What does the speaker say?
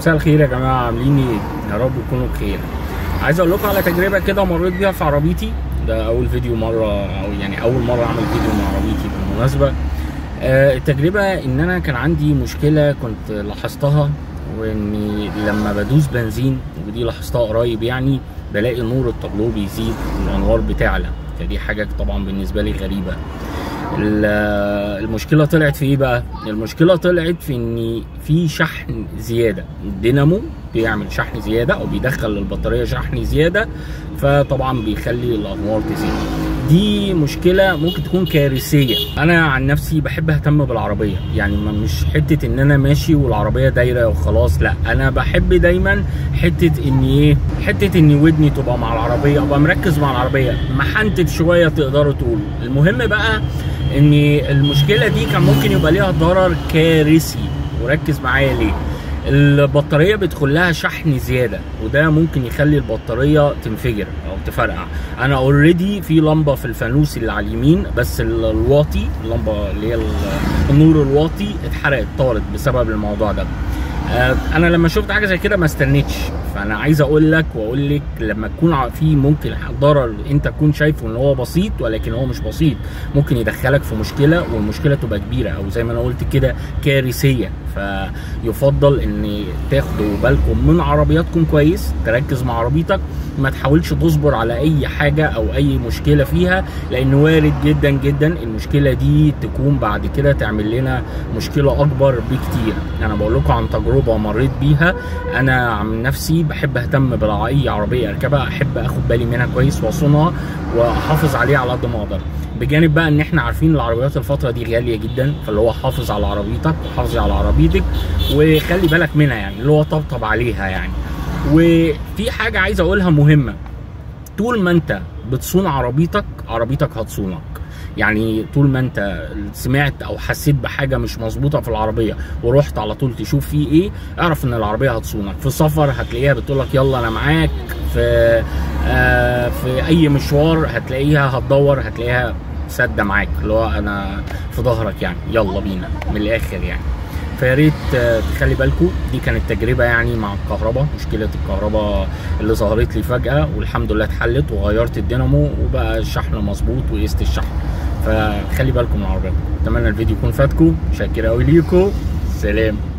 مساء الخير يا جماعه عاملين ايه يا رب تكونوا بخير عايز اقول لكم على تجربه كده مريت بيها في عربيتي ده اول فيديو مره او يعني اول مره اعمل فيديو مع عربيتي بالمناسبه آه التجربه ان انا كان عندي مشكله كنت لاحظتها واني لما بدوس بنزين ودي لاحظتها قريب يعني بلاقي نور التابلو بيزيد والانوار بتعلى فدي حاجه طبعا بالنسبه لي غريبه المشكله طلعت في ايه بقى المشكله طلعت في ان في شحن زياده الدينامو بيعمل شحن زياده او بيدخل للبطاريه شحن زياده فطبعا بيخلي الانوار تزيد دي مشكله ممكن تكون كارثيه انا عن نفسي بحب اهتم بالعربيه يعني مش حته ان انا ماشي والعربيه دايره وخلاص لا انا بحب دايما حته ان ايه حته ان ودني تبقى مع العربيه ابقى مركز مع العربيه محنتف شويه تقدروا تقولوا المهم بقى ان المشكله دي كان ممكن يبقى ليها ضرر كارثي وركز معايا ليه البطاريه بيدخل لها شحن زياده وده ممكن يخلي البطاريه تنفجر او تفرقع انا اوريدي في لمبه في الفانوس اللي على اليمين بس الواطي اللمبه اللي هي النور الواطي اتحرقت طارت بسبب الموضوع ده انا لما شفت حاجه زي كده ما استنيتش فانا عايز اقول لك واقول لك لما تكون في ممكن ضرر انت تكون شايفه ان هو بسيط ولكن هو مش بسيط ممكن يدخلك في مشكله والمشكله تبقى كبيره او زي ما انا قلت كده كارثيه فيفضل ان تاخدوا بالكم من عربياتكم كويس تركز مع عربيتك ما تحاولش تصبر على اي حاجه او اي مشكله فيها لان وارد جدا جدا المشكله دي تكون بعد كده تعمل لنا مشكله اكبر بكتير انا بقول لكم عن تجربه مريت بيها انا عن نفسي بحب اهتم باي عربيه اركبها احب اخد بالي منها كويس واصونها واحافظ عليها على قد ما اقدر بجانب بقى ان احنا عارفين العربيات الفتره دي غاليه جدا فاللي هو حافظ على عربيتك وحافظ على عربيتك وخلي بالك منها يعني اللي هو طبطب عليها يعني وفي حاجه عايز اقولها مهمه طول ما انت بتصون عربيتك عربيتك هتصونك يعني طول ما انت سمعت او حسيت بحاجه مش مظبوطه في العربيه ورحت على طول تشوف فيه ايه اعرف ان العربيه هتصونك في سفر هتلاقيها بتقول لك يلا انا معاك في آه في اي مشوار هتلاقيها هتدور هتلاقيها سادة معاك اللي هو انا في ظهرك يعني يلا بينا من الاخر يعني فيا ريت تخلي بالكم دي كانت تجربه يعني مع الكهرباء مشكله الكهرباء اللي ظهرت لي فجاه والحمد لله اتحلت وغيرت الدينامو وبقى الشحن مظبوط وقست الشحن فخلي بالكم من العربيه اتمنى الفيديو يكون فاتكم شاكر قوي ليكم سلام